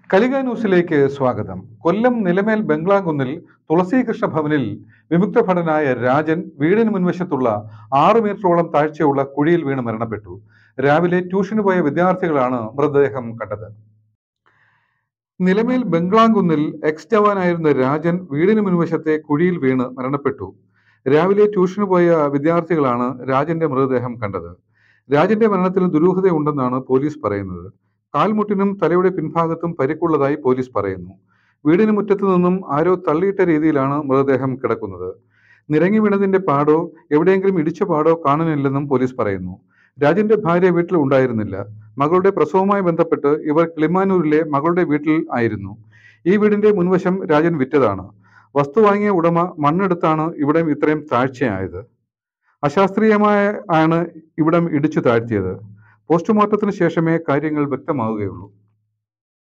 കലിക ന്യൂസിലേക്ക് സ്വാഗതം കൊല്ലം നിലമേൽ ബംഗ്ലാകുന്നിൽ തുളസീകൃഷ്ണ ഭവനിൽ വിമുക്ത ഭടനായ രാജൻ വീടിന് മുൻവശത്തുള്ള ആറ് മീറ്ററോളം താഴ്ചയുള്ള കുഴിയിൽ വീണ് മരണപ്പെട്ടു രാവിലെ ട്യൂഷന് പോയ വിദ്യാർത്ഥികളാണ് മൃതദേഹം കണ്ടത് നിലമേൽ ബംഗ്ലാകുന്നിൽ എക്സ് ജവാനായിരുന്ന രാജൻ വീടിന് മുൻവശത്തെ കുഴിയിൽ വീണ് മരണപ്പെട്ടു രാവിലെ ട്യൂഷന് പോയ വിദ്യാർത്ഥികളാണ് രാജന്റെ മൃതദേഹം കണ്ടത് രാജന്റെ മരണത്തിൽ ദുരൂഹതയുണ്ടെന്നാണ് പോലീസ് പറയുന്നത് കാൽമുട്ടിനും തലയുടെ പിൻഭാഗത്തും പരിക്കുള്ളതായി പോലീസ് പറയുന്നു വീടിന് മുറ്റത്തു നിന്നും ആരോ തള്ളിയിട്ട രീതിയിലാണ് മൃതദേഹം കിടക്കുന്നത് നിരങ്ങി വീണതിന്റെ പാടോ എവിടെയെങ്കിലും ഇടിച്ച പാടോ കാണാനില്ലെന്നും പോലീസ് പറയുന്നു രാജന്റെ ഭാര്യ വീട്ടിൽ ഉണ്ടായിരുന്നില്ല മകളുടെ പ്രസവവുമായി ബന്ധപ്പെട്ട് ഇവർ കിളിമാനൂരിലെ മകളുടെ വീട്ടിൽ ആയിരുന്നു ഈ വീടിന്റെ മുൻവശം രാജൻ വിറ്റതാണ് വസ്തു വാങ്ങിയ ഉടമ മണ്ണെടുത്താണ് ഇവിടം ഇത്രയും താഴ്ചയായത് അശാസ്ത്രീയമായ ആണ് ഇവിടം ഇടിച്ചു താഴ്ത്തിയത് പോസ്റ്റ്മോർട്ടത്തിന് ശേഷമേ കാര്യങ്ങൾ വ്യക്തമാവുകയുള്ളൂ